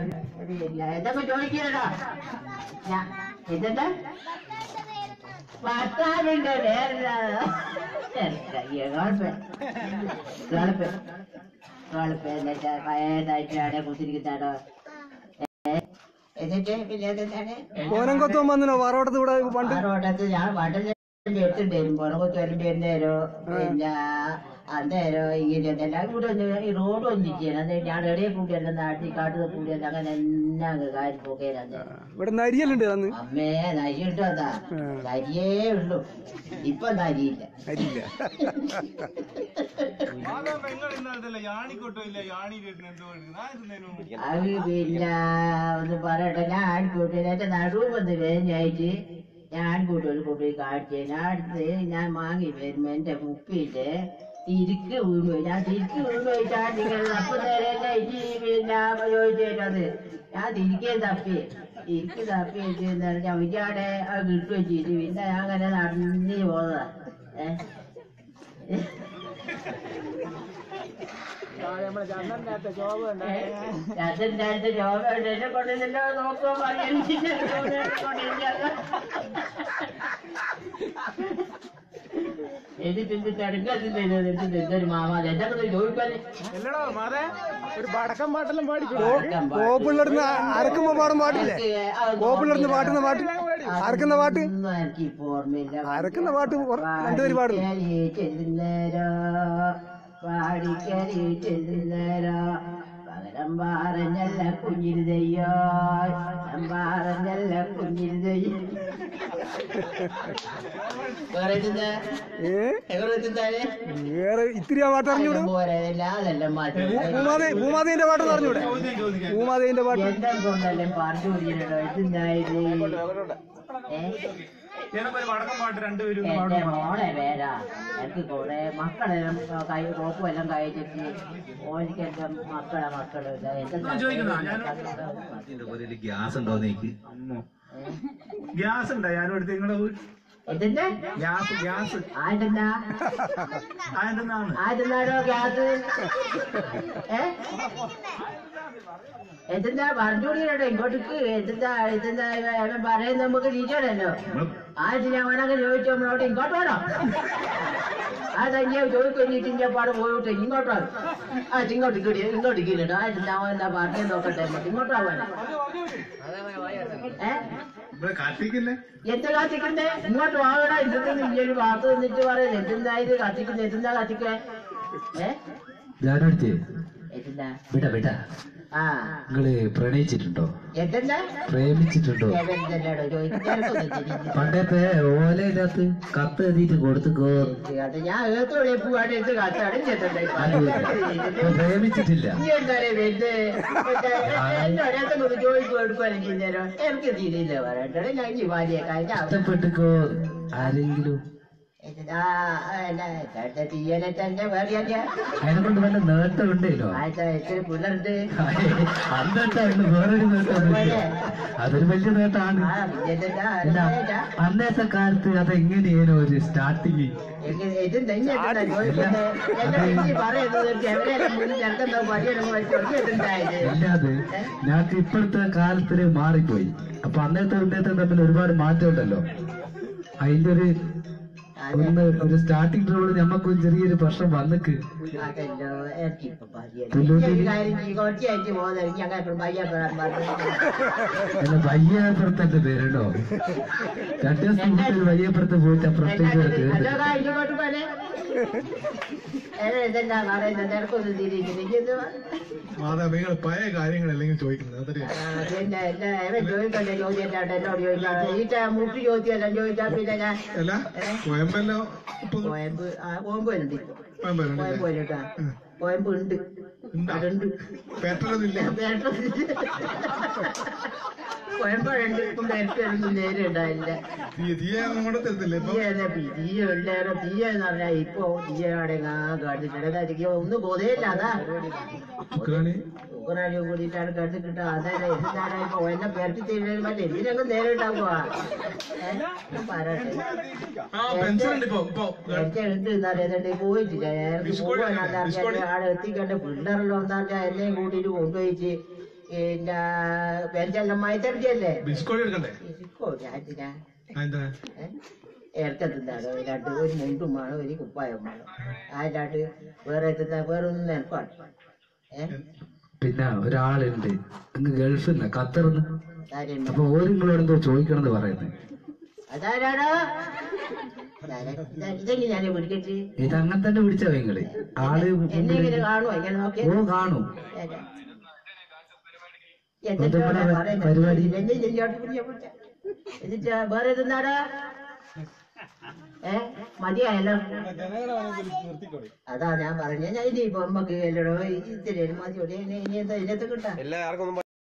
ഇല്ല എന്തൊക്കെ ചോദിക്കണടാ ഞാൻ എന്നിട്ട് ഭർത്താവിന്റെ പേരില്ല ഗൾഫ് ഗൾഫ് എന്നിട്ട് പഴയതായിട്ട് അവിടെ കുത്തിരിക്കുന്നാടോ എന്നിട്ട് പിന്നെ എന്താണ് കോനം കൊത്തും വന്നിനോ വാറോട്ടത്ത് ഇവിടെ പണ്ട് ആറോട്ടത്ത് ഞാൻ വടല് എടുത്തിട്ടുണ്ടായിരുന്നു പുറകൊത്ത് വരണ്ടേരോ പിന്നെ അന്നേരോ ഇങ്ങനെ എല്ലാം കൂടെ ഒന്ന് ഈ റോഡ് ഒന്നിച്ചാണ് അത് ഞാൻ എവിടെയെ കൂടിയല്ല നാട്ടിൽ കാട്ടിൽ കൂടിയല്ല അങ്ങനെ എന്നാ അങ്ങ് കാര്യം പോകേരാന്ന് ഇവിടെ നരിയലുണ്ട് അന്ന് അമ്മേ നരിയുണ്ടോ അതാ നരിയേ ഉള്ളൂ ഇപ്പൊ നരിയില്ല നരിയില്ല അത് പിന്നെ ഒന്ന് പറയട്ടെ ഞാൻ കൂട്ടി എന്റെ നടുവ് വന്ന് വേദനയായിട്ട് ഞാൻ കൂട്ടി ഒരു കുട്ടി കാണിച്ചു ഞാൻ അടുത്ത് ഞാൻ വാങ്ങി വരുമ്പോ എന്റെ കുപ്പിയില് തിരിക്ക് വീണു ഞാൻ തിരിക്ക് വീണു പോയിട്ടാണ് നിങ്ങൾ അപ്പൊ നേരെ എന്നെ ഇജ്ജ് പിന്നെ ചോദിച്ചത് ഞാൻ തിരികെ തപ്പി തിരിക്ക് തപ്പി വെച്ചിരുന്നാൽ ഞാൻ വിചാടെ അത് കിട്ടു വെച്ചിട്ട് പിന്നെ ഞാൻ അങ്ങനെ നടന്നു പോന്നതാ ഏഹ് അതിന്റെ രോഗം എന്നെ കൊണ്ടില്ലല്ലോ നോക്കുമ്പോ പറയാൻ എനിക്ക് തിരക്കത്തില്ല എന്തൊരു മാമാ എന്തൊക്കെ ചോദിക്കാൻ ഒരു വടക്കം പാട്ടെല്ലാം പാടി കോപ്പിള്ളടുന്ന് അരക്കുമ്പോ പാടും പാട്ടില്ലേ കോപ്പിള്ളടുന്ന് പാട്ടുന്ന പാട്ട് അരക്കുന്ന പാട്ട് ഒന്നും എനിക്ക് ഇപ്പൊ ഓർമ്മയില്ല അരക്കുന്ന പാട്ട് ഒര- രണ്ടുപേര് പാടും പാടിക്കരി ചെല്ലുന്നേരോ പാടിക്കരി ചെല്ലുന്നേരോ പകരം പറഞ്ഞല്ല കുഞ്ഞിരുതയ്യോ ഞാൻ പറഞ്ഞല്ല കുഞ്ഞിരുതയ്യോ വേറെ ഇതെന്താ? ഏ വേറെ ഇതെന്താണ്? വേറെ ഇത്തിരി ആ പാട്ട് അറിഞ്ഞൂടെ പോരെ, അതെല്ലാം മാറ്റി ഭൂമാതേ ഭൂമാതേന്റെ പാട്ട് അറിഞ്ഞൂടെ ഭൂമാതേന്റെ പാട്ട് എന്റെ കൊണ്ടല്ലേ പറഞ്ഞു കൊടുക്കണോ ഇതെന്തായത് ഏ എന്റെ മോളെ പേരാ എനിക്ക് കുറെ മക്കളെല്ലാം കൈ കോപ്പുമെല്ലാം കഴിച്ചിട്ട് ഓനിക്ക് എന്റെ മക്കളെ മക്കളില്ല എന്റെ ഗ്യാസ് ഉണ്ടോ നീക്ക് ഗ്യാസ് ഉണ്ടോ ഞാനും എടുത്ത് നിങ്ങളുടെ ഇതിന്റെ ഗ്യാസ് ഗ്യാസ് ആയിട്ടെന്താ അതെന്താണ് ആയിട്ടെന്താണോ ഗ്യാസ് ഏ എന്തെന്താ പറഞ്ഞുകൂടിയോ ഇങ്ങോട്ടേക്ക് എന്തെന്താ എന്തെന്താ അവൻ പറയുന്നത് നമുക്ക് ടീച്ചറല്ലോ ആയിട്ട് ഞാൻ അവനൊക്കെ ചോദിച്ചു നമ്മളോട് ഇങ്ങോട്ടോടോ ആ തന്നെ ചോദിക്കൊല്ലിട്ട് ഇന്റെ പാട് പോയിട്ട് ഇങ്ങോട്ടോ ആ ഇങ്ങോട്ട് കിടി ഇങ്ങോട്ട് കിടിട്ടോ ആയിട്ട് ഞാൻ എന്താ പറഞ്ഞു നോക്കട്ടെ നമുക്ക് ഇങ്ങോട്ടോ പോനെ ഏ ഇവിടെ കത്തിക്കില്ലേ എന്ത് കത്തിക്കണ്ടേ ഇങ്ങോട്ട് വാങ്ങടാ ഇതൊന്നും ഈ ഒരു ഭാഗത്ത് നിന്നിട്ട് പറയുന്നത് എന്തെന്താ ഇത് കത്തിക്കുന്നത് എന്തെന്താ കത്തിക്കേ ഏ ഞാനടുത്ത് എന്തെന്താ വിട വിട ആ നിങ്ങള് പ്രണയിച്ചിട്ടുണ്ടോ എന്തെന്താ പ്രേമിച്ചിട്ടുണ്ടോ എന്തെല്ലാടോ ചോദിക്കാൻ പണ്ടത്തെ ഓലയിനകത്ത് കത്ത് എഴുതിയിട്ട് കൊടുത്തുക്കോ അത് ഞാൻ ഏത്തോടെ പോവാണ്ട് ഇത് കത്താടും ഇപ്പൊ പ്രേമിച്ചിട്ടില്ല നീ എന്തായാലും വലുത് എന്നോടൊക്കെ ചോദിക്കും എടുക്കുവാനും ചെയ്തേരോ എനിക്ക് തിരിയില്ല പറയട്ടെ ഞാൻ ഈ ഭാര്യയെ കഴിഞ്ഞ ഇഷ്ടപ്പെട്ടുക്കോ ആരെങ്കിലും തീയനെ തന്നെ വേറിയല്ല അതിനെ കൊണ്ട് വല്ല നേട്ടം ഉണ്ടല്ലോ ആഴ്ച ഇച്ചിരി പിള്ളേരുണ്ട് അന്നേട്ടാണ് വേറൊരു നേട്ടം അതൊരു വലിയ നേട്ടമാണ് ആ പിന്നെ അല്ല അന്നത്തെ കാലത്ത് അതെങ്ങനെയാണ് ഒരു സ്റ്റാർട്ടിങ് ഇത് തന്നെയാണ് ചോദിക്കുന്നത് എന്റെ കുഞ്ഞി പറയുന്നത് എവിടെയെല്ലാം മുന്നിൽ ചെറുക്കെന്തോ പണിയെടുക്കും വെച്ചിട്ടുണ്ടായത് അല്ലാതെ ഞങ്ങൾക്ക് ഇപ്പോഴത്തെ കാലത്തിന് മാറിപ്പോയി അപ്പൊ അന്നത്തെ ഇന്നത്തെ തമ്മിൽ ഒരുപാട് മാറ്റം ഉണ്ടല്ലോ അതിന്റെ ഒരു ഒന്ന് ഒരു സ്റ്റാർട്ടിംഗ് ട്രബിൾ ഞമ്മക്ക് ഒരു ചെറിയൊരു പ്രശ്നം വന്നിക്ക് അതല്ലോ എനിക്കിപ്പോ പതിയല്ല പുല്ലൂട്ടി- ഒരു കാര്യം ചെയ്യ്, കുറച്ചായിട്ട് പോകുന്നത് എനിക്ക് അങ്ങനെ എപ്പോഴും പയ്യപ്പെടാൻ പറഞ്ഞു അല്ല വയ്യാപ്പുറത്തെ പേരുണ്ടോ രണ്ടു ദിവസം മുമ്പ് ഒരു വയ്യാപ്പുറത്ത് പോയിട്ട് ആ പ്രശ്നം തീർന്നു ഇങ്ങോട്ട് പോലെ ഇതെന്താ പറയുന്നത് നിനക്കൊന്നും തിരിയില്ല മാതാവ് നിങ്ങൾ പഴയ കാര്യങ്ങളല്ലെങ്കിൽ ചോദിക്കുന്നത് അതറിയാം പിന്നെ എല്ലാ ഇവൻ ചോദിക്കണ്ടേ ചോദ്യം എന്നോട് ചോദിച്ചാൽ ഈറ്റ മുട്ടി ചോദ്യം ചോദിച്ചാൽ പിന്നെ ഞാൻ അല്ല കോയമ്പല്ലോ ഇപ്പൊ കോയമ്പ് ആ കോയമ്പുണ്ട് കോയമ്പലുണ്ട് കോയമ്പുണ്ടാ കോയമ്പ് ഉണ്ട് അതുണ്ട് പേട്ടലൊന്നുമില്ല കോയമ്പുണ്ട് ഇപ്പം പേരൊന്നും നേരെ ഉണ്ടായില്ല തീയ തീയ നമ്മുടെ തരത്തില്ലേ ഇപ്പൊ തീയ തീയ ഉള്ളേറെ തീയ എന്ന് പറഞ്ഞാൽ ഇപ്പൊ തീയയുടെ കണ്ടിട്ടുണ്ട് ഒന്നും ബോധയില്ല അതാ ഉക്രാണി ഉക്രാനും കൂടിയിട്ടാണ് കണ്ടിട്ട് അതല്ല എന്താണ് ഇപ്പൊ എന്നെ പേർത്തി തീരുന്നത് മറ്റേ ഇതിനൊക്കെ നേരെ ഉണ്ടാവുക പറയട്ടെ ആ പെൻഷൻ ഉണ്ട് ഇപ്പൊ ഇപ്പൊ എന്റെ ഉണ്ട് എന്നറിയാതെ പോയിട്ടില്ല വിസ്കോടി പോകാൻ അല്ലേ? വിസ്കോടി. ആടെ എത്തിക്കണ്ട പിള്ളേരെല്ലാം എന്താ എന്നെയും കൂട്ടിട്ട് കൊണ്ടുപോയിട്ട് പിന്നെ പെൻഷെല്ലാം മൈത്തടിച്ചല്ലേ ബിസ്കോട്ട് എടുക്കണ്ടേ ഇരിക്കോ ഞാൻ ഞാൻ ആ, എന്താ ഇറക്കത്തിന്താടോ രണ്ട് ഒരു മുണ്ടും വേണം ഒരു കുപ്പായം വേണം അതിലാട്ട് വേറെ എത്തുന്ന വേറെ ഒന്നും എനിക്കാണ് ഏഹ് പിന്നെ ഒരാളുണ്ട് അങ്ങ് ഗൾഫിൽ നിന്ന് ഖത്തറിന്ന് കാര്യം അപ്പൊ ഓര് നിങ്ങളോട് എന്തോ ചോദിക്കണമെന്ന് പറയുന്നത് അതാരാടോ ഇതെങ്ങനെ ഞാൻ പിടിക്കട്ട് ഇത് അങ്ങനെ തന്നെ പിടിച്ചാ നിങ്ങള് ആള് എന്നെ ഇങ്ങനെ കാണുമോ ഇങ്ങനെ നോക്കി ഓ കാണും എന്നിട്ട് പരിപാടി? എന്നിട്ട് വേറെ തിന്നാടാ ഏ മതിയായല്ലോ അതാ ഞാൻ പറഞ്ഞ ഞാൻ ഇനിയിപ്പോ നമ്മക്ക് എല്ലടോ ഇത്തിരി മതിയോടെ ഇനി എന്താ ഇതിനകത്ത് കിട്ടാ എല്ലാവർക്കും